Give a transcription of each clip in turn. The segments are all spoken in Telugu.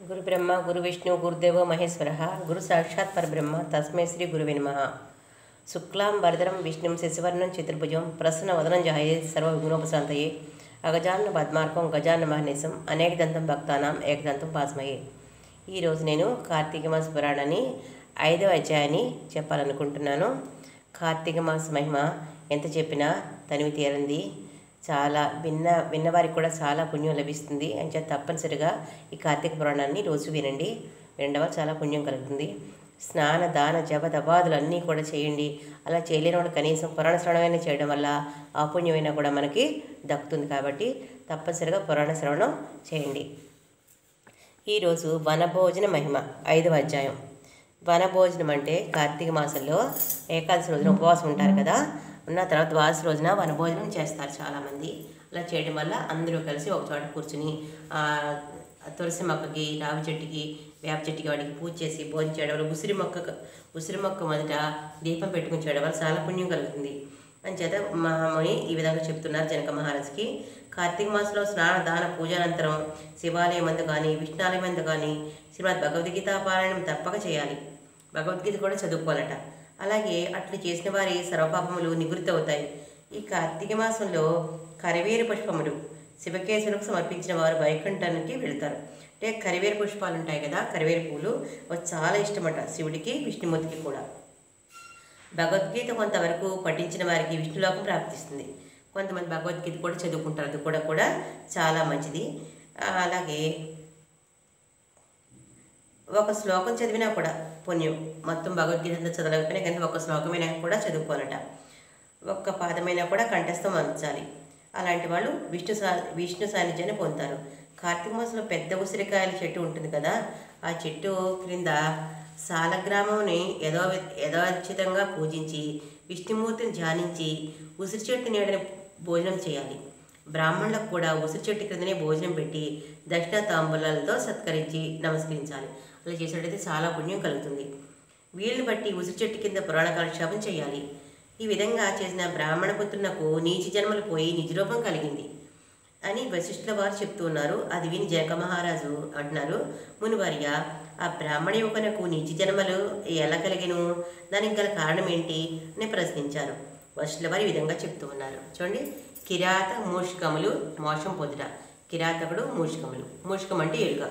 గురు బ్రహ్మ గురు విష్ణు గురుదేవో మహేశ్వర గురు సాక్షాత్ పరబ్రహ్మ తస్మై శ్రీ గురువే నమ శుక్లాం వరదరం విష్ణుం శశివర్ణం చతుర్భుజం ప్రసన్న వదనం జాయే సర్వ విఘ్నోపశాంతయే అగజాన్న పద్మార్కం గజాన్న మహనేశం అనేకదంతం భక్తానాం ఏకదంతం పాస్మయే ఈరోజు నేను కార్తీక మాస పురాణాన్ని ఐదవ అధ్యాయాన్ని చెప్పాలనుకుంటున్నాను కార్తీక మాస మహిమ ఎంత చెప్పినా తనివి తీరంది చాలా విన్న విన్నవారికి కూడా చాలా పుణ్యం లభిస్తుంది అంచే తప్పనిసరిగా ఈ కార్తీక పురాణాన్ని రోజు వినండి వినడం వల్ల చాలా పుణ్యం కలుగుతుంది స్నాన దాన జప తపాదులు అన్నీ కూడా చేయండి అలా చేయలేని వాళ్ళు కనీసం పురాణ శ్రవణమైనా చేయడం వల్ల ఆ పుణ్యమైనా కూడా మనకి దక్కుతుంది కాబట్టి తప్పనిసరిగా పురాణ శ్రవణం చేయండి ఈరోజు వనభోజన మహిమ ఐదవ అధ్యాయం వనభోజనం అంటే కార్తీక మాసంలో ఏకాదశి రోజున ఉపవాసం ఉంటారు కదా ఉన్న తర్వాత ద్వాదశి రోజున వనభోజనం చేస్తారు చాలామంది అలా చేయడం వల్ల అందరూ కలిసి ఒక చోట కూర్చుని ఆ, తులసి మొక్కకి రావి చెట్టుకి వేప చెట్టుకి వాడికి పూజ చేసి భోజనం చేయడం వల్ల ఉసిరి మొక్క ఉసిరి మొక్క మొదట దీపం పెట్టుకుని చేయడం వల్ల చాలా పుణ్యం కలుగుతుంది అంచేత మహాముని ఈ విధంగా చెప్తున్నారు జనక మహారాజుకి కార్తీక మాసంలో స్నాన దాన పూజానంతరం శివాలయం అందు కానీ విష్ణాలయం అందు కానీ శ్రీమద్ భగవద్గీత పారాయణం తప్పక చేయాలి భగవద్గీత కూడా చదువుకోవాలట అలాగే అట్లు చేసిన వారి సర్వపాపములు నివృత్తి అవుతాయి ఈ కార్తీక మాసంలో కరివేరు పుష్పములు శివకేశులకు సమర్పించిన వారు వైకుంఠానికి వెళ్తారు అంటే కరివేరు పుష్పాలు ఉంటాయి కదా కరివేరు పూలు అవి చాలా ఇష్టమట శివుడికి విష్ణుమూర్తికి కూడా భగవద్గీత కొంతవరకు పఠించిన వారికి విష్ణులోకం ప్రాప్తిస్తుంది కొంతమంది భగవద్గీత కూడా చదువుకుంటారు అది కూడా కూడా చాలా మంచిది ఆ, అలాగే ఒక శ్లోకం చదివినా కూడా పుణ్యం మొత్తం భగవద్గీత అంతా చదవకపోయినా కానీ ఒక శ్లోకమైనా కూడా చదువుకోవాలట ఒక్క పాదమైనా కూడా కంఠస్థం అంచాలి అలాంటి వాళ్ళు విష్ణు సా విష్ణు సాన్నిధ్యాన్ని పొందుతారు కార్తీక మాసంలో పెద్ద ఉసిరికాయల చెట్టు ఉంటుంది కదా ఆ చెట్టు క్రింద సాలగ్రామంని యథో యథోచితంగా పూజించి విష్ణుమూర్తిని ధ్యానించి ఉసిరి చెట్టు నీడని భోజనం చేయాలి బ్రాహ్మణులకు కూడా ఉసిరి చెట్టు క్రిందనే భోజనం పెట్టి దక్షిణ తాంబూలాలతో సత్కరించి నమస్కరించాలి అలా చేసినట్టయితే చాలా పుణ్యం కలుగుతుంది వీళ్ళని బట్టి ఉసిరి చెట్టు కింద పురాణ కాలక్షేపం చేయాలి ఈ విధంగా చేసిన బ్రాహ్మణ పుత్రునకు నీచి జన్మలు పోయి నిజరూపం కలిగింది అని వశిష్ఠుల వారు చెప్తూ ఉన్నారు అది విని జనక మహారాజు అంటున్నారు మునివర్య ఆ బ్రాహ్మణ యువకునకు నీచి జన్మలు ఎలా కలిగను దానికి గల కారణం ఏంటి అని ప్రశ్నించారు వశిష్ఠుల వారు ఈ విధంగా చెప్తూ ఉన్నారు చూడండి కిరాత మూషికములు మోషం పొందుట కిరాతకుడు మూషికములు మూషికం అంటే ఎలుక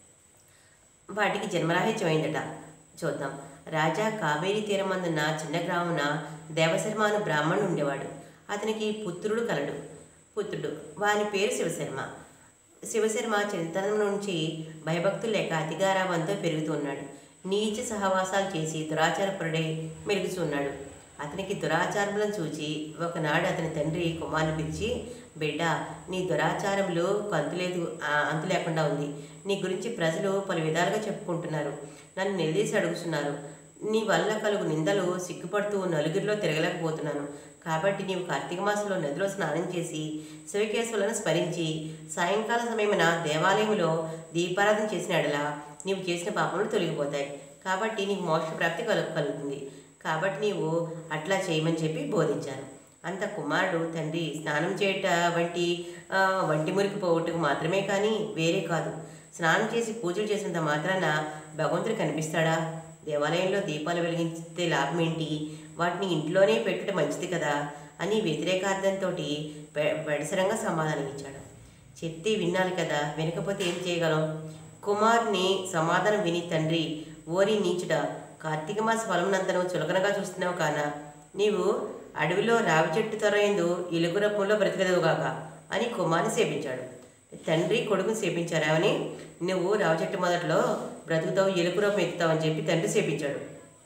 వాటికి జన్మరాహిత్యం అయిందట చూద్దాం రాజా కావేరీ తీరమందున్న చిన్న గ్రామమున దేవశర్మ అను బ్రాహ్మణుడు ఉండేవాడు అతనికి పుత్రుడు కలడు పుత్రుడు వాని పేరు శివశర్మ శివశర్మ చిన్నతనం నుంచి భయభక్తులు లేక అతిగారావంతో పెరుగుతున్నాడు నీచ సహవాసాలు చేసి దురాచారపరుడై మెరుగుచున్నాడు అతనికి దురాచారములను చూచి ఒకనాడు అతని తండ్రి కుమారుని పిలిచి బిడ్డ నీ దురాచారములు కంతులేదు ఆ, అంతు లేకుండా ఉంది నీ గురించి ప్రజలు పలు విధాలుగా చెప్పుకుంటున్నారు నన్ను నిలదీసి అడుగుతున్నారు నీ వల్ల కలుగు నిందలు సిగ్గుపడుతూ నలుగురిలో తిరగలేకపోతున్నాను కాబట్టి నీవు కార్తీక మాసంలో నదిలో స్నానం చేసి శివకేశవులను స్మరించి సాయంకాల సమయమున దేవాలయంలో దీపారాధన చేసిన ఎడల నీవు చేసిన పాపములు తొలగిపోతాయి కాబట్టి నీకు మోక్ష ప్రాప్తి కలుగు కలుగుతుంది కాబట్టి నీవు అట్లా చేయమని చెప్పి బోధించాను అంత కుమారుడు తండ్రి స్నానం చేయట వంటి ఆ, వంటి మురికి పోగొట్టుకు మాత్రమే కానీ వేరే కాదు స్నానం చేసి పూజలు చేసినంత మాత్రాన భగవంతుడు కనిపిస్తాడా దేవాలయంలో దీపాలు వెలిగించితే లాభం ఏంటి వాటిని ఇంట్లోనే పెట్టుట మంచిది కదా అని వ్యతిరేకార్థంతో బడిసరంగా సమాధానం ఇచ్చాడు చెప్తే విన్నాను కదా వినకపోతే ఏం చేయగలం కుమారుని సమాధానం విని తండ్రి ఓరి నీచుడా కార్తీక మాస ఫలమునంతను చులకనగా చూస్తున్నావు కానా నీవు అడవిలో రావి చెట్టు తొరయందు ఇలుగురప్పంలో బ్రతికదువుగాక అని కుమారుని సేపించాడు తండ్రి కొడుకుని సేపించారావని నువ్వు రావి చెట్టు మొదట్లో బ్రతుకుతావు ఎలుగురప్పం ఎక్కుతావు అని చెప్పి తండ్రి సేపించాడు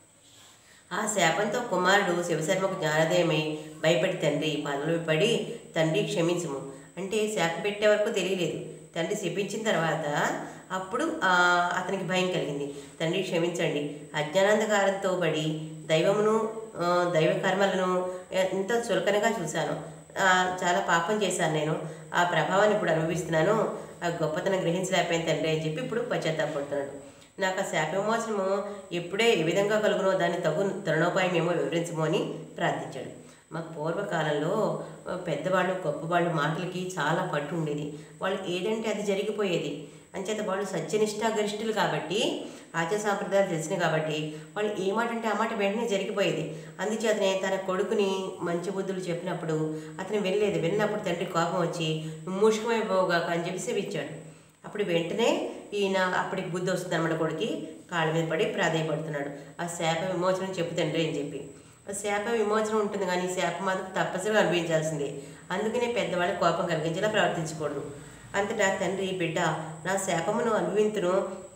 ఆ శాపంతో కుమారుడు శివశర్మకు జ్ఞానోదయమై భయపడి తండ్రి పాదములు పడి తండ్రి క్షమించము అంటే శాప పెట్టే వరకు తెలియలేదు తండ్రి శపించిన తర్వాత అప్పుడు ఆ, అతనికి భయం కలిగింది తండ్రి క్షమించండి అజ్ఞానాంధకారంతో పడి దైవమును ఆ, దైవ కర్మలను ఎంతో చులకనగా చూశాను ఆ, చాలా పాపం చేశాను నేను ఆ ప్రభావాన్ని ఇప్పుడు అనుభవిస్తున్నాను ఆ గొప్పతనం గ్రహించలేకపోయిన తండ్రి అని చెప్పి ఇప్పుడు పశ్చాత్తాపడుతున్నాడు నాకు ఆ శాప విమోచనము ఎప్పుడే ఏ విధంగా కలుగునో దాన్ని తగు తరుణోపాయం ఏమో వివరించము అని ప్రార్థించాడు మా పూర్వకాలంలో ఆ, పెద్దవాళ్ళు గొప్పవాళ్ళు మాటలకి చాలా పట్టు ఉండేది వాళ్ళు ఏదంటే అది జరిగిపోయేది అంచేత వాళ్ళు సత్యనిష్ట గరిష్ఠులు కాబట్టి ఆచార సాంప్రదాయాలు తెలిసినాయి కాబట్టి వాళ్ళు ఏ మాట అంటే ఆ మాట వెంటనే జరిగిపోయేది అందుచేతనే తన కొడుకుని మంచి బుద్ధులు చెప్పినప్పుడు అతను వెళ్ళలేదు వెళ్ళినప్పుడు తండ్రి కోపం వచ్చి "నువ్వు మూషికమైపోగాక అని చెప్పి సెవిచ్చాడు అప్పుడు వెంటనే ఈయన అప్పటికి బుద్ధి వస్తుంది అనమాట కొడుకి కాళ్ళ మీద పడి ప్రాధాయపడుతున్నాడు ఆ శాప విమోచనం చెప్పు తండ్రి అని చెప్పి ఆ శాప విమోచనం ఉంటుంది కానీ ఈ శాప మాత్రం తప్పనిసరిగా అనుభవించాల్సిందే అందుకనే పెద్దవాళ్ళ కోపం కలిగించేలా ప్రవర్తించకూడదు అంతటా తండ్రి బిడ్డ నా శాపమును అనుభవింతును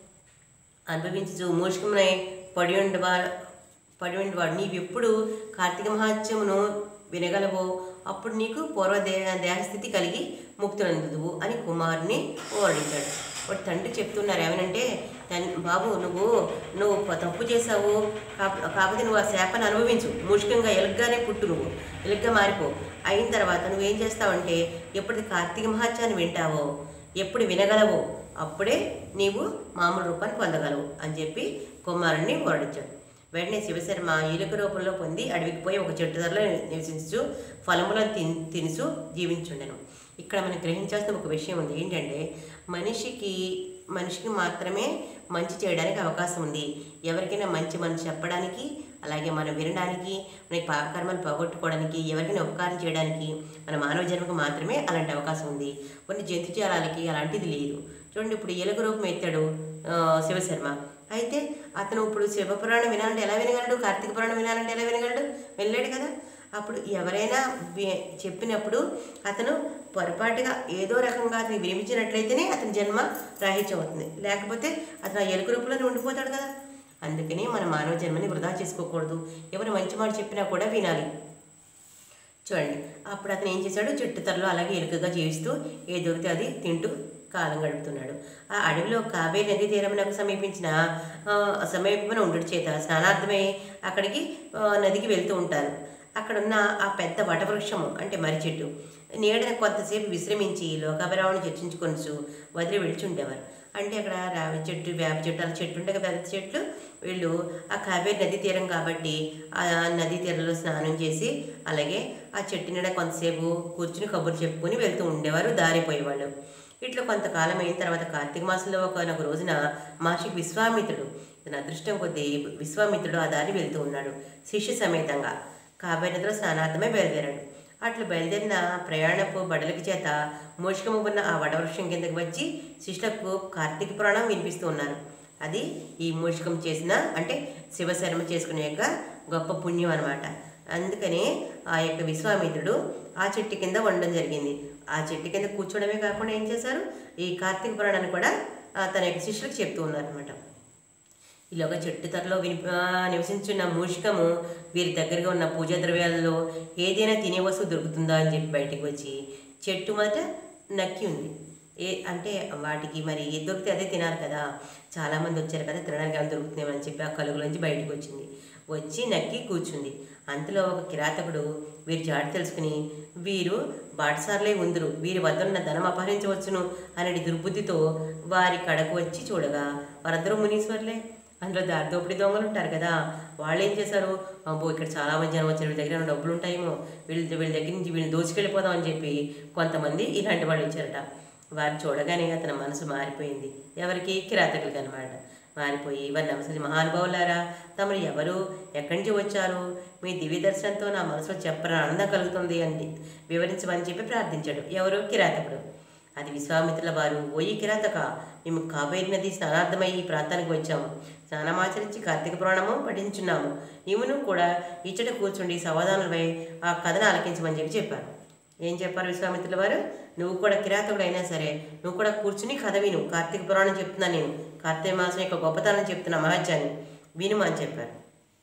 అనుభవించు మూషికమునై పడి ఉండవా పడి ఉండవాడు నీవెప్పుడు కార్తీక మహాత్మ్యమును వినగలవో అప్పుడు నీకు పూర్వ దే దేహస్థితి కలిగి ముక్తులందుదువు అని కుమారుని ఓడించాడు వాడు తండ్రి చెప్తున్నారు ఏమనంటే తన్ బాబు నువ్వు నువ్వు ప- తప్పు చేసావు కాక- కాకపోతే నువ్వు ఆ శాపను అనుభవించు మూషికంగా ఎలుగ్గానే పుట్టు నువ్వు ఎలుగ్గా మారిపో అయిన తర్వాత నువ్వేం చేస్తావంటే ఎప్పుడు కార్తీక మహాత్యాన్ని వింటావో ఎప్పుడు వినగలవో అప్పుడే నీవు మామూలు రూపాన్ని పొందగలవు అని చెప్పి కుమారుణ్ణి ఓడించాడు వెంటనే శివశర్మ ఈలుక రూపంలో పొంది అడవికి పోయి ఒక చెట్టు ధరలో నివసించు ఫలములను తిన్ తినుచు జీవించుండెను ఇక్కడ మనం గ్రహించాల్సిన ఒక విషయం ఉంది ఏంటంటే మనిషికి మనిషికి మాత్రమే మంచి చేయడానికి అవకాశం ఉంది ఎవరికైనా మంచి మనం చెప్పడానికి అలాగే మనం వినడానికి మనకి పాపకర్మలు పోగొట్టుకోవడానికి ఎవరికైనా ఉపకారం చేయడానికి మన మానవ జన్మకు మాత్రమే అలాంటి అవకాశం ఉంది కొన్ని జంతుజాలాలకి అలాంటిది లేదు చూడండి ఇప్పుడు ఎలుక రూపం ఎత్తాడు ఆ, శివశర్మ అయితే అతను ఇప్పుడు శివపురాణం వినాలంటే ఎలా వినగలడు కార్తీక పురాణం వినాలంటే ఎలా వినగలడు వెళ్ళాడు కదా అప్పుడు ఎవరైనా వి- చెప్పినప్పుడు అతను పొరపాటుగా ఏదో రకంగా అతను వినిపించినట్లయితేనే అతని జన్మ రాహిత్యం అవుతుంది లేకపోతే అతను ఆ ఎలుక రూపంలోనే ఉండిపోతాడు కదా అందుకని మన మానవ జన్మని వృధా చేసుకోకూడదు ఎవరు మంచి మాట చెప్పినా కూడా వినాలి చూడండి అప్పుడు అతను ఏం చేశాడు చెట్టు తరలో అలాగే ఎలుకగా జీవిస్తూ ఏ దొరికితే అది తింటూ కాలం గడుపుతున్నాడు ఆ అడవిలో కావేరి నదీ తీరమునకు సమీపించిన ఆ, సమీపమున ఉండుట చేత స్నానార్థమై అక్కడికి ఆ, నదికి వెళ్తూ ఉంటారు అక్కడ ఉన్న ఆ పెద్ద వటవృక్షము అంటే మర్రి చెట్టు నీడన కొంతసేపు విశ్రమించి లోకాభిరామను చర్చించుకొనుచు వదిలి విడిచుండేవారు అంటే అక్కడ రావి చెట్టు వేప చెట్టు అలా చెట్టు ఉంటాయి కదా పెద్ద చెట్లు వీళ్ళు ఆ కావేరి నదీ తీరం కాబట్టి ఆ నదీ తీరంలో స్నానం చేసి అలాగే ఆ చెట్టు నీడ కొంతసేపు కూర్చుని కబుర్లు చెప్పుకొని వెళ్తూ ఉండేవారు దారిపోయేవాళ్ళు ఇట్లా కొంతకాలం అయిన తర్వాత కార్తీక మాసంలో ఒక ఒక రోజున మహర్షికి విశ్వామిత్రుడు తన అదృష్టం కొద్దీ విశ్వామిత్రుడు ఆ దారి వెళ్తూ ఉన్నాడు శిష్య సమేతంగా కావేరి నదిలో స్నానార్థమై బయలుదేరాడు అట్లా బయలుదేరిన ప్రయాణపు బడలకి చేత మూషికము ఉన్న ఆ వడవృక్షం కిందకి వచ్చి శిష్యులకు కార్తీక పురాణం వినిపిస్తూ ఉన్నారు అది ఈ మూషికం చేసిన అంటే శివశర్మ చేసుకునే యొక్క గొప్ప పుణ్యం అనమాట అందుకనే ఆ యొక్క విశ్వామిత్రుడు ఆ చెట్టు కింద ఉండడం జరిగింది ఆ చెట్టు కింద కూర్చోవడమే కాకుండా ఏం చేశారు ఈ కార్తీక పురాణాన్ని కూడా ఆ, తన యొక్క శిష్యులకు చెప్తూ ఉన్నారు అనమాట ఇలాగ చెట్టు తరలో విని ఆ, నివసించున్న మూషికము వీరి దగ్గరగా ఉన్న పూజా ద్రవ్యాలలో ఏదైనా తినే వస్తువు దొరుకుతుందా అని చెప్పి బయటికి వచ్చి చెట్టు మొదట నక్కి ఉంది ఏ అంటే వాటికి మరి ఏది దొరికితే అదే తినాలి కదా చాలామంది వచ్చారు కదా తినడానికి ఏమైనా దొరుకుతుందేమని చెప్పి ఆ కలుగులోంచి బయటకు వచ్చింది వచ్చి నక్కి కూర్చుంది అంతలో ఒక కిరాతకుడు వీరి జాడ తెలుసుకుని వీరు బాటసార్లే ఉందరు వీరి వద్ద ఉన్న ధనం అపహరించవచ్చును అనే దుర్బుద్ధితో వారి కడకు వచ్చి చూడగా వారందరూ మునీశ్వర్లే అందులో దారి దోపిడీ దొంగలు ఉంటారు కదా వాళ్ళు ఏం చేశారు అబ్బో ఇక్కడ చాలా మంది జనం వచ్చారు వీళ్ళ దగ్గర ఏమైనా డబ్బులు ఉంటాయేమో వీళ్ళ వీళ్ళ దగ్గర నుంచి వీళ్ళని దోచుకెళ్ళిపోదాం అని చెప్పి కొంతమంది ఇలాంటి వాళ్ళు వచ్చారట వారిని చూడగానే అతని మనసు మారిపోయింది ఎవరికి కిరాతకులకి అనమాట మారిపోయి వారి నమస్తే మహానుభావులారా తమరు ఎవరు ఎక్కడి నుంచి వచ్చారు మీ దివ్య దర్శనంతో నా మనసులో చెప్పని ఆనందం కలుగుతుంది అని వివరించమని చెప్పి ప్రార్థించాడు ఎవరు కిరాతకుడు అది విశ్వామిత్రుల వారు ఓయి కిరాతక మేము కావేరి నది స్నానార్థమై ఈ ప్రాంతానికి వచ్చాము స్నానమాచరించి కార్తీక పురాణము పఠించున్నాము నీవును కూడా ఇచ్చట కూర్చుండి సమాధానాలపై ఆ కథను ఆలకించమని చెప్పి చెప్పారు ఏం చెప్పారు విశ్వామిత్రుల వారు నువ్వు కూడా కిరాతకుడు అయినా సరే నువ్వు కూడా కూర్చుని కథ విను కార్తీక పురాణం చెప్తున్నా నేను కార్తీక మాసం యొక్క గొప్పతనం చెప్తున్నా మహత్యాన్ని వినుమా అని చెప్పారు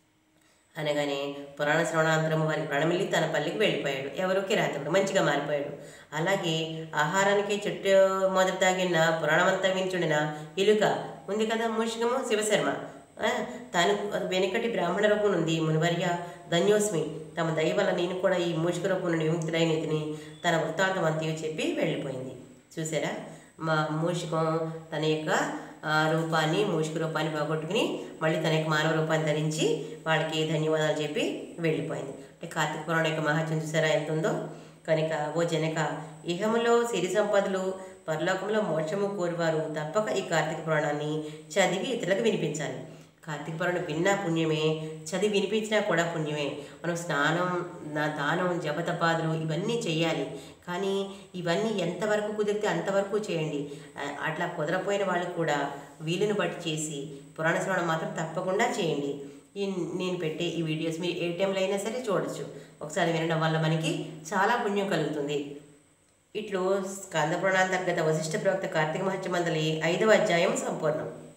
అనగానే పురాణ శ్రవణాంతరం వారికి ప్రణమిల్లి తన పల్లికి వెళ్ళిపోయాడు ఎవరు కిరాతకుడు మంచిగా మారిపోయాడు అలాగే ఆహారానికి చెట్టు మొదట తాగిన పురాణమంతా వించుండిన ఇలుక ఉంది కదా మూషికము శివశర్మ ఆ, తాను వెనుకటి బ్రాహ్మణ రూపం ఉంది మునివర్య ధన్యోస్మి తమ దయ వల్ల నేను కూడా ఈ మూషిక రూపం నుండి విముక్తుడైన ఇతని తన వృత్తాంతం అంతయు చెప్పి వెళ్ళిపోయింది చూసారా మా మూషికం తన యొక్క ఆ, రూపాన్ని మూషిక రూపాన్ని పోగొట్టుకుని మళ్ళీ తన యొక్క మానవ రూపాన్ని ధరించి వాళ్ళకి ధన్యవాదాలు చెప్పి వెళ్ళిపోయింది అంటే కార్తీక పురాణం యొక్క మహత్యం చూసారా ఎంత ఉందో కనుక ఓ జనక ఇహములో సిరి సంపదలు పరలోకంలో మోక్షము కోరువారు తప్పక ఈ కార్తీక పురాణాన్ని చదివి ఇతరులకు వినిపించాలి కార్తీక పురాణం విన్నా పుణ్యమే చదివి వినిపించినా కూడా పుణ్యమే మనం స్నానం నా దానం జపతపాదులు ఇవన్నీ చేయాలి కానీ ఇవన్నీ ఎంతవరకు కుదిరితే అంతవరకు చేయండి ఆ, అట్లా కుదరపోయిన వాళ్ళు కూడా వీలుని బట్టి చేసి పురాణ శ్రవణం మాత్రం తప్పకుండా చేయండి ఈ నేను పెట్టే ఈ వీడియోస్ మీరు ఏ టైంలో అయినా సరే చూడొచ్చు ఒకసారి వినడం వల్ల మనకి చాలా పుణ్యం కలుగుతుంది ఇట్లు స్కంద పురాణాంతర్గత వశిష్ఠ ప్రవక్త కార్తీక మహత్యమందలి ఐదవ అధ్యాయం సంపూర్ణం